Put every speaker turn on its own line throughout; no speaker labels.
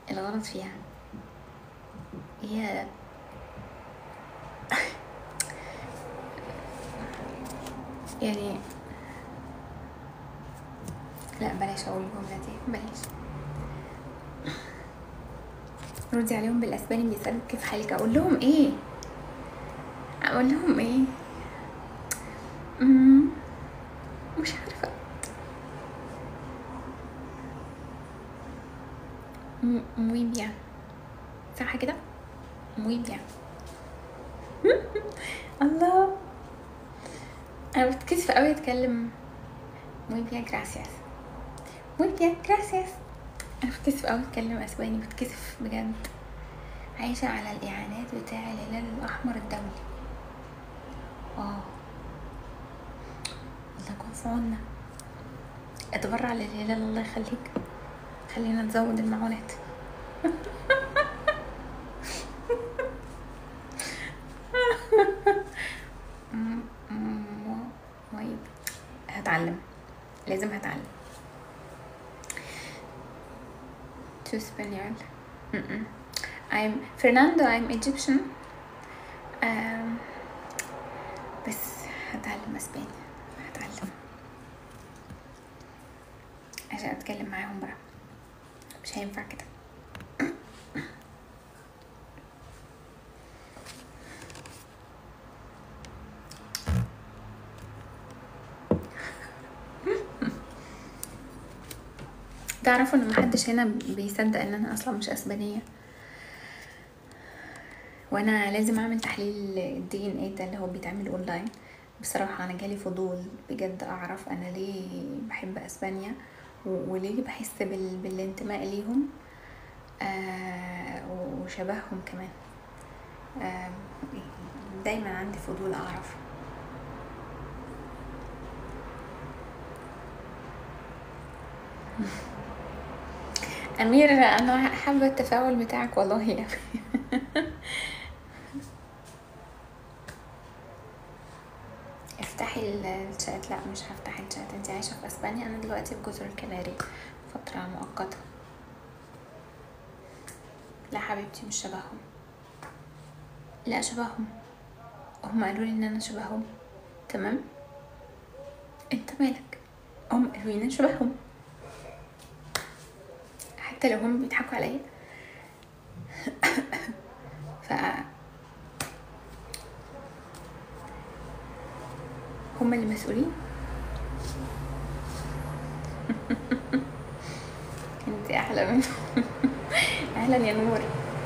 الغلط فيها هي يعني لا بلاش اقول الجملة دي بلاش ردي عليهم بالاسباني بيسألوا كيف حالك اقول لهم ايه اقول لهم ايه مم، مش عارفة م- muy bien صح كده muy bien الله انا بتكسف قوي اتكلم muy bien gracias muy bien gracias انا بتكسف قوي اتكلم اسباني بتكسف بجد عايشة على الاعانات بتاع الهلال الاحمر الدولي اه الله يكون في عوننا اتبرع للهلال الله يخليك خلينا نزود المعونات م- م- طيب هتعلم لازم هتعلم to Spaniard Mm-mm. I'm Fernando I'm Egyptian um, بس هتعلم اسباني هتعلم عشان اتكلم معاهم بقى مش هينفع كده تعرفوا ان محدش هنا بيصدق ان انا اصلا مش اسبانيه وانا لازم اعمل تحليل الدي ان ايه ده اللي هو بيتعمل اونلاين بصراحه انا جالي فضول بجد اعرف انا ليه بحب اسبانيا و- وليه بحس بال... بالانتماء ليهم آه وشبههم كمان آه دايما عندي فضول اعرف امير انا حابه التفاعل بتاعك والله يعني افتحي ال- الشات لا مش هفتح الشات انت عايشه في اسبانيا انا دلوقتي في جزر الكناري فتره مؤقته لا حبيبتي مش شبههم لا شبههم هم قالوا لي ان انا شبههم تمام انت مالك هم قالوا لي ان انا شبههم حتى لو هم بيضحكوا عليا ف هم اللي مسؤولين انت احلى منهم اهلا يا نور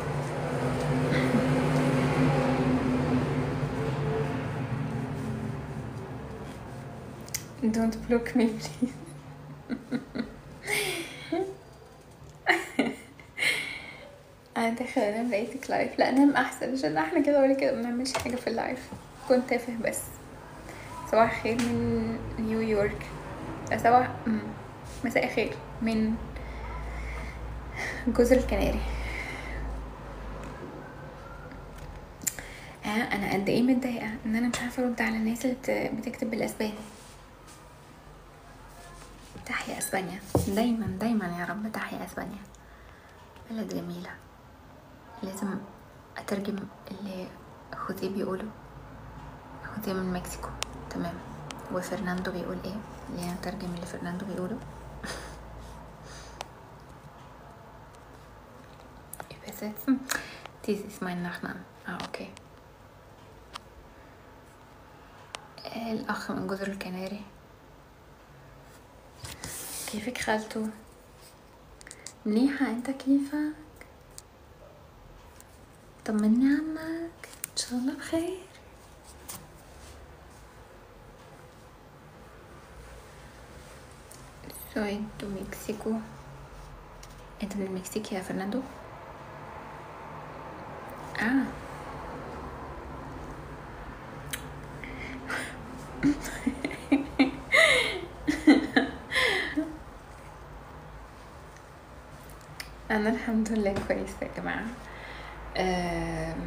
don't block me please انا داخله انام لقيتك لايف لا انام احسن عشان احنا كده ولا كده بنعملش حاجه في اللايف كنت تافه بس صباح الخير من نيويورك لا، صباح مم. مساء الخير من جزر الكناري آه انا قد ايه متضايقه ان انا مش عارفه ارد على الناس اللي بت- بتكتب بالاسباني تحيا اسبانيا دايما دايما يا رب تحيا اسبانيا بلد جميله لازم اترجم اللي خوزيه بيقوله خوزيه من مكسيكو تمام وفرناندو بيقول ايه اللي انا اترجم اللي فرناندو بيقوله übersetzen dies ist mein Nachname ah okay الأخ من جزر الكناري كيفك خالته منيحة انت كيفك طمني عنك ان شاء الله بخير soy de México انت من المكسيك يا فرناندو اه انا الحمد لله كويسه يا جماعه آم،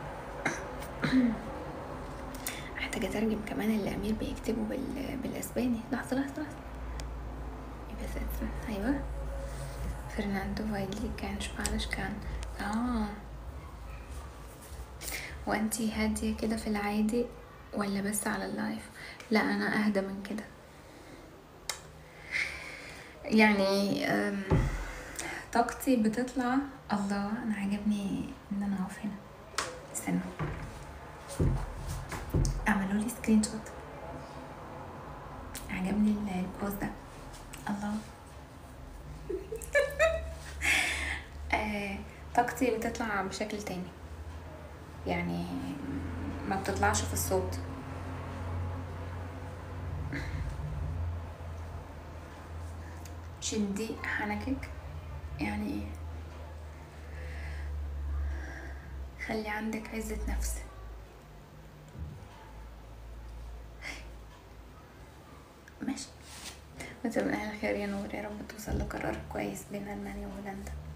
محتاجه اترجم كمان اللي امير بيكتبه بال... بالاسباني لحظه لحظه لحظه يبقى ست- ايوه Fernando weil die kein Spanisch kann. آه وأنتي هادية كده في العادي ولا بس على اللايف؟ لا أنا أهدى من كده يعني أم، طاقتي بتطلع الله أنا عجبني إن أنا أقف هنا استنوا اعملوا لي سكرين شوت عجبني ال- البوز ده الله آه، طاقتي بتطلع بشكل تاني يعني ما بتطلعش في الصوت شدي حنكك يعني خلي عندك عزة نفس ماشي وتبقى على خير يا نور يا رب توصل لقرار كويس بين ألمانيا وهولندا